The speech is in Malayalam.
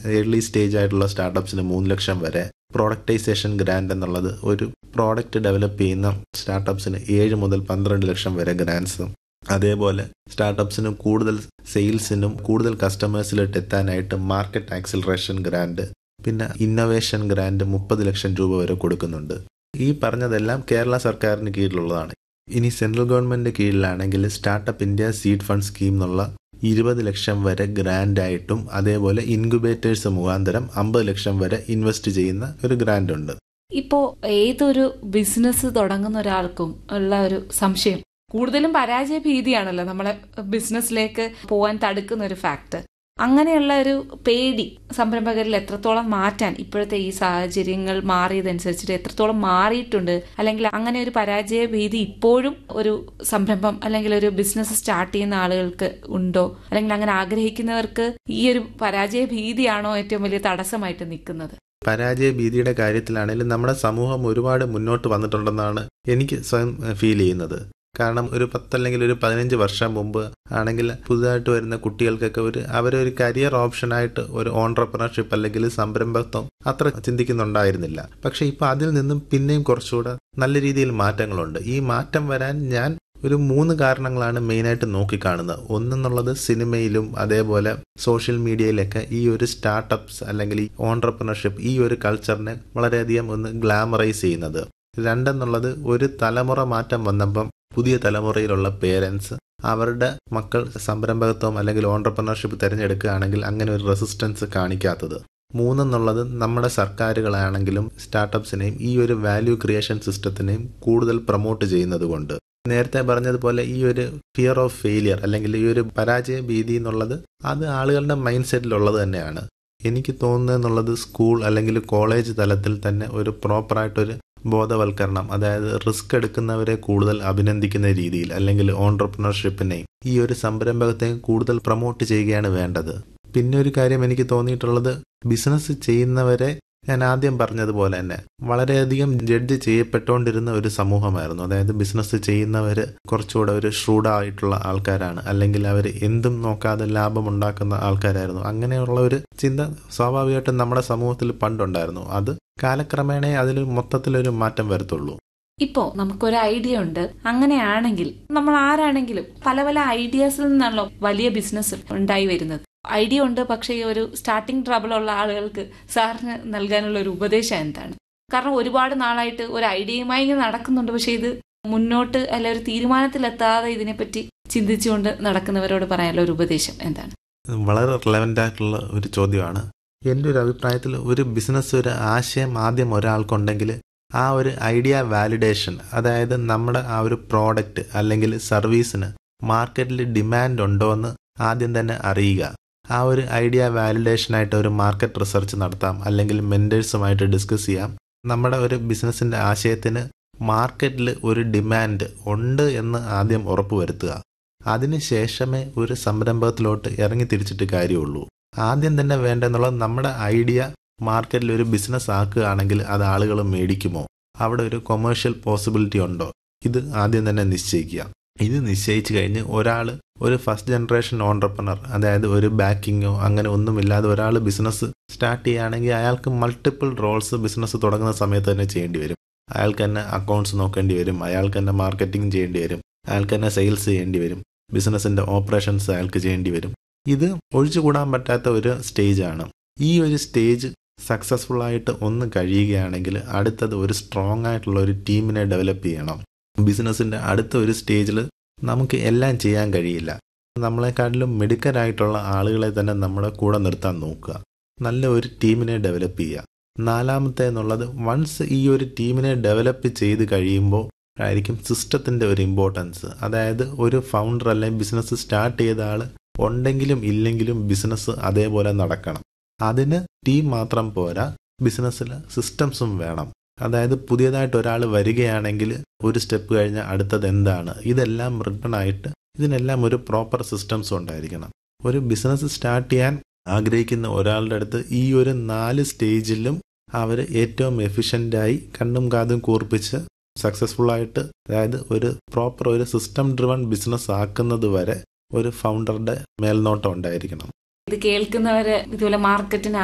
ഏർലി സ്റ്റേജ് ആയിട്ടുള്ള സ്റ്റാർട്ടപ്സിന് മൂന്ന് ലക്ഷം വരെ പ്രോഡക്റ്റൈസേഷൻ ഗ്രാൻഡ് എന്നുള്ളത് ഒരു പ്രോഡക്റ്റ് ഡെവലപ്പ് ചെയ്യുന്ന സ്റ്റാർട്ടപ്സിന് ഏഴ് മുതൽ പന്ത്രണ്ട് ലക്ഷം വരെ ഗ്രാൻഡ്സും അതേപോലെ സ്റ്റാർട്ടപ്സിന് കൂടുതൽ സെയിൽസിനും കൂടുതൽ കസ്റ്റമേഴ്സിലോട്ട് എത്താനായിട്ട് മാർക്കറ്റ് ആക്സിലറേഷൻ ഗ്രാൻഡ് പിന്നെ ഇന്നൊവേഷൻ ഗ്രാൻഡ് മുപ്പത് ലക്ഷം രൂപ വരെ കൊടുക്കുന്നുണ്ട് ഈ പറഞ്ഞതെല്ലാം കേരള സർക്കാരിന് കീഴിലുള്ളതാണ് ഇനി സെൻട്രൽ ഗവൺമെന്റ് കീഴിലാണെങ്കിൽ startup India seed fund scheme എന്നുള്ള ഇരുപത് ലക്ഷം വരെ ഗ്രാൻഡ് ആയിട്ടും അതേപോലെ ഇൻക്യുബേറ്റേഴ്സ് മുഖാന്തരം അമ്പത് ലക്ഷം വരെ ഇൻവെസ്റ്റ് ചെയ്യുന്ന ഒരു ഗ്രാൻഡ് ഉണ്ട് ഇപ്പോ ഏതൊരു ബിസിനസ് തുടങ്ങുന്ന ഒരാൾക്കും ഉള്ള ഒരു സംശയം കൂടുതലും പരാജയ ഭീതിയാണല്ലോ നമ്മളെ ബിസിനസ്സിലേക്ക് പോവാൻ തടുക്കുന്ന ഒരു ഫാക്ടർ അങ്ങനെയുള്ള ഒരു പേടി സംരംഭകരിൽ എത്രത്തോളം മാറ്റാൻ ഇപ്പോഴത്തെ ഈ സാഹചര്യങ്ങൾ മാറിയതനുസരിച്ചിട്ട് എത്രത്തോളം മാറിയിട്ടുണ്ട് അല്ലെങ്കിൽ അങ്ങനെ ഒരു പരാജയ ഭീതി ഇപ്പോഴും ഒരു സംരംഭം അല്ലെങ്കിൽ ഒരു ബിസിനസ് സ്റ്റാർട്ട് ചെയ്യുന്ന ആളുകൾക്ക് ഉണ്ടോ അല്ലെങ്കിൽ അങ്ങനെ ആഗ്രഹിക്കുന്നവർക്ക് ഈ ഒരു പരാജയ ഭീതിയാണോ ഏറ്റവും വലിയ തടസ്സമായിട്ട് നിൽക്കുന്നത് പരാജയ ഭീതിയുടെ കാര്യത്തിലാണെങ്കിലും നമ്മുടെ സമൂഹം ഒരുപാട് മുന്നോട്ട് വന്നിട്ടുണ്ടെന്നാണ് എനിക്ക് സ്വയം ഫീൽ ചെയ്യുന്നത് കാരണം ഒരു പത്തല്ലെങ്കിൽ ഒരു പതിനഞ്ച് വർഷം മുമ്പ് ആണെങ്കിൽ പുതുതായിട്ട് വരുന്ന കുട്ടികൾക്കൊക്കെ ഒരു അവരൊരു കരിയർ ഓപ്ഷനായിട്ട് ഒരു ഓൺടർപ്രണർഷിപ്പ് അല്ലെങ്കിൽ സംരംഭത്വം അത്ര ചിന്തിക്കുന്നുണ്ടായിരുന്നില്ല പക്ഷെ ഇപ്പൊ അതിൽ നിന്നും പിന്നെയും കുറച്ചുകൂടെ നല്ല രീതിയിൽ മാറ്റങ്ങളുണ്ട് ഈ മാറ്റം വരാൻ ഞാൻ ഒരു മൂന്ന് കാരണങ്ങളാണ് മെയിനായിട്ട് നോക്കിക്കാണുന്നത് ഒന്നെന്നുള്ളത് സിനിമയിലും അതേപോലെ സോഷ്യൽ മീഡിയയിലൊക്കെ ഈ ഒരു സ്റ്റാർട്ടപ്സ് അല്ലെങ്കിൽ ഈ ഓൺടർപ്രണർഷിപ്പ് ഈ ഒരു കൾച്ചറിനെ വളരെയധികം ഒന്ന് ഗ്ലാമറൈസ് ചെയ്യുന്നത് രണ്ടെന്നുള്ളത് ഒരു തലമുറ മാറ്റം വന്നപ്പം പുതിയ തലമുറയിലുള്ള പേരൻസ് അവരുടെ മക്കൾ സംരംഭകത്വം അല്ലെങ്കിൽ ഓൺടർപ്രണർഷിപ്പ് തിരഞ്ഞെടുക്കുകയാണെങ്കിൽ അങ്ങനെ ഒരു റെസിസ്റ്റൻസ് കാണിക്കാത്തത് മൂന്നെന്നുള്ളത് നമ്മുടെ സർക്കാരുകളാണെങ്കിലും സ്റ്റാർട്ടപ്സിനെയും ഈ ഒരു വാല്യൂ ക്രിയേഷൻ സിസ്റ്റത്തിനെയും കൂടുതൽ പ്രൊമോട്ട് ചെയ്യുന്നത് കൊണ്ട് നേരത്തെ പറഞ്ഞതുപോലെ ഈ ഒരു ഫിയർ ഓഫ് ഫെയിലിയർ അല്ലെങ്കിൽ ഈ ഒരു പരാജയ ഭീതി എന്നുള്ളത് അത് ആളുകളുടെ മൈൻഡ് സെറ്റിലുള്ളത് തന്നെയാണ് എനിക്ക് തോന്നുന്നത് സ്കൂൾ അല്ലെങ്കിൽ കോളേജ് തലത്തിൽ തന്നെ ഒരു പ്രോപ്പറായിട്ടൊരു ബോധവൽക്കരണം അതായത് റിസ്ക് എടുക്കുന്നവരെ കൂടുതൽ അഭിനന്ദിക്കുന്ന രീതിയിൽ അല്ലെങ്കിൽ ഓൺടർപ്രണർഷിപ്പിനെയും ഈ ഒരു സംരംഭകത്തെയും കൂടുതൽ പ്രൊമോട്ട് ചെയ്യുകയാണ് വേണ്ടത് പിന്നെ ഒരു കാര്യം എനിക്ക് തോന്നിയിട്ടുള്ളത് ബിസിനസ് ചെയ്യുന്നവരെ ഞാൻ ആദ്യം പറഞ്ഞതുപോലെ തന്നെ വളരെയധികം ജഡ്ജ് ചെയ്യപ്പെട്ടുകൊണ്ടിരുന്ന ഒരു സമൂഹമായിരുന്നു അതായത് ബിസിനസ് ചെയ്യുന്നവർ കുറച്ചുകൂടെ ഒരു ഷ്രൂഡായിട്ടുള്ള ആൾക്കാരാണ് അല്ലെങ്കിൽ അവർ എന്തും നോക്കാതെ ലാഭം ഉണ്ടാക്കുന്ന ആൾക്കാരായിരുന്നു അങ്ങനെയുള്ള ഒരു ചിന്ത സ്വാഭാവികമായിട്ടും നമ്മുടെ സമൂഹത്തിൽ പണ്ടുണ്ടായിരുന്നു അത് കാലക്രമേണ അതിൽ മൊത്തത്തിലൊരു മാറ്റം വരത്തുള്ളൂ ഇപ്പോ നമുക്കൊരു ഐഡിയ ഉണ്ട് അങ്ങനെയാണെങ്കിൽ നമ്മൾ ആരാണെങ്കിലും പല പല ഐഡിയാസിൽ നിന്നാണല്ലോ വലിയ ബിസിനസ് ഉണ്ടായി വരുന്നത് ഐഡിയ ഉണ്ട് പക്ഷേ ഈ ഒരു സ്റ്റാർട്ടിംഗ് ട്രബിൾ ഉള്ള ആളുകൾക്ക് സാറിന് നൽകാനുള്ള ഒരു ഉപദേശം എന്താണ് കാരണം ഒരുപാട് നാളായിട്ട് ഒരു ഐഡിയയുമായി ഇങ്ങനെ നടക്കുന്നുണ്ട് പക്ഷെ ഇത് മുന്നോട്ട് അല്ല ഒരു തീരുമാനത്തിലെത്താതെ ഇതിനെപ്പറ്റി ചിന്തിച്ചുകൊണ്ട് നടക്കുന്നവരോട് പറയാനുള്ള ഒരു ഉപദേശം എന്താണ് വളരെ റിലവൻ്റ് ആയിട്ടുള്ള ഒരു ചോദ്യമാണ് എൻ്റെ ഒരു അഭിപ്രായത്തിൽ ഒരു ബിസിനസ് ഒരു ആശയം ആദ്യം ഒരാൾക്കുണ്ടെങ്കിൽ ആ ഒരു ഐഡിയ വാലിഡേഷൻ അതായത് നമ്മുടെ ആ ഒരു പ്രോഡക്റ്റ് അല്ലെങ്കിൽ സർവീസിന് മാർക്കറ്റിൽ ഡിമാൻഡ് ഉണ്ടോ എന്ന് ആദ്യം തന്നെ അറിയുക ആ ഒരു ഐഡിയ വാലിഡേഷനായിട്ട് ഒരു മാർക്കറ്റ് റിസർച്ച് നടത്താം അല്ലെങ്കിൽ മെൻറ്റേഴ്സുമായിട്ട് ഡിസ്കസ് ചെയ്യാം നമ്മുടെ ഒരു ബിസിനസ്സിൻ്റെ ആശയത്തിന് മാർക്കറ്റിൽ ഒരു ഡിമാൻഡ് ഉണ്ട് എന്ന് ആദ്യം ഉറപ്പുവരുത്തുക അതിനുശേഷമേ ഒരു സംരംഭത്തിലോട്ട് ഇറങ്ങി തിരിച്ചിട്ട് കാര്യമുള്ളൂ ആദ്യം തന്നെ വേണ്ടെന്നുള്ളത് നമ്മുടെ ഐഡിയ മാർക്കറ്റിൽ ഒരു ബിസിനസ് ആക്കുകയാണെങ്കിൽ അത് ആളുകൾ മേടിക്കുമോ അവിടെ ഒരു കൊമേഴ്ഷ്യൽ പോസിബിലിറ്റി ഉണ്ടോ ഇത് ആദ്യം തന്നെ നിശ്ചയിക്കുക ഇത് നിശ്ചയിച്ചു കഴിഞ്ഞ് ഒരാൾ ഒരു ഫസ്റ്റ് ജനറേഷൻ ഓൺടർപ്രണർ അതായത് ഒരു ബാക്കിങ്ങോ അങ്ങനെ ഒന്നുമില്ലാതെ ഒരാൾ ബിസിനസ് സ്റ്റാർട്ട് ചെയ്യുകയാണെങ്കിൽ അയാൾക്ക് മൾട്ടിപ്പിൾ റോൾസ് ബിസിനസ് തുടങ്ങുന്ന സമയത്ത് തന്നെ ചെയ്യേണ്ടി വരും അയാൾക്ക് തന്നെ അക്കൗണ്ട്സ് നോക്കേണ്ടി വരും അയാൾക്ക് തന്നെ മാർക്കറ്റിംഗ് ചെയ്യേണ്ടി വരും അയാൾക്ക് തന്നെ സെയിൽസ് ചെയ്യേണ്ടി വരും ബിസിനസിന്റെ ഓപ്പറേഷൻസ് അയാൾക്ക് ചെയ്യേണ്ടി വരും ഇത് ഒഴിച്ചുകൂടാൻ പറ്റാത്ത ഒരു സ്റ്റേജാണ് ഈ ഒരു സ്റ്റേജ് സക്സസ്ഫുൾ ആയിട്ട് ഒന്ന് കഴിയുകയാണെങ്കിൽ അടുത്തത് ഒരു സ്ട്രോങ് ആയിട്ടുള്ള ഒരു ടീമിനെ ഡെവലപ്പ് ചെയ്യണം ബിസിനസ്സിന്റെ അടുത്ത ഒരു സ്റ്റേജിൽ നമുക്ക് എല്ലാം ചെയ്യാൻ കഴിയില്ല നമ്മളെക്കാട്ടിലും മിടുക്കരായിട്ടുള്ള ആളുകളെ തന്നെ നമ്മുടെ കൂടെ നിർത്താൻ നോക്കുക നല്ല ഒരു ടീമിനെ ഡെവലപ്പ് ചെയ്യുക നാലാമത്തെ എന്നുള്ളത് വൺസ് ഈ ഒരു ടീമിനെ ഡെവലപ്പ് ചെയ്ത് കഴിയുമ്പോൾ ആയിരിക്കും സിസ്റ്റത്തിന്റെ ഒരു ഇമ്പോർട്ടൻസ് അതായത് ഒരു ഫൗണ്ടർ അല്ലെങ്കിൽ ബിസിനസ് സ്റ്റാർട്ട് ചെയ്ത ആൾ ഉണ്ടെങ്കിലും ഇല്ലെങ്കിലും ബിസിനസ് അതേപോലെ നടക്കണം അതിന് ടീം മാത്രം പോരാ ബിസിനസ്സിൽ സിസ്റ്റംസും വേണം അതായത് പുതിയതായിട്ട് ഒരാൾ വരികയാണെങ്കിൽ ഒരു സ്റ്റെപ്പ് കഴിഞ്ഞ അടുത്തത് എന്താണ് ഇതെല്ലാം റിട്ടൺ ആയിട്ട് ഇതിനെല്ലാം ഒരു പ്രോപ്പർ സിസ്റ്റംസ് ഉണ്ടായിരിക്കണം ഒരു ബിസിനസ് സ്റ്റാർട്ട് ചെയ്യാൻ ആഗ്രഹിക്കുന്ന ഒരാളുടെ അടുത്ത് ഈ ഒരു നാല് സ്റ്റേജിലും അവർ ഏറ്റവും എഫിഷ്യൻ്റായി കണ്ണും കാതും കൂർപ്പിച്ച് സക്സസ്ഫുൾ ആയിട്ട് അതായത് ഒരു പ്രോപ്പർ ഒരു സിസ്റ്റം ഡ്രിവൺ ബിസിനസ് ആക്കുന്നത് വരെ ഒരു ഫൗണ്ടറുടെ മേൽനോട്ടം ഉണ്ടായിരിക്കണം ഇത് കേൾക്കുന്നവര് ഇതുപോലെ മാർക്കറ്റിന്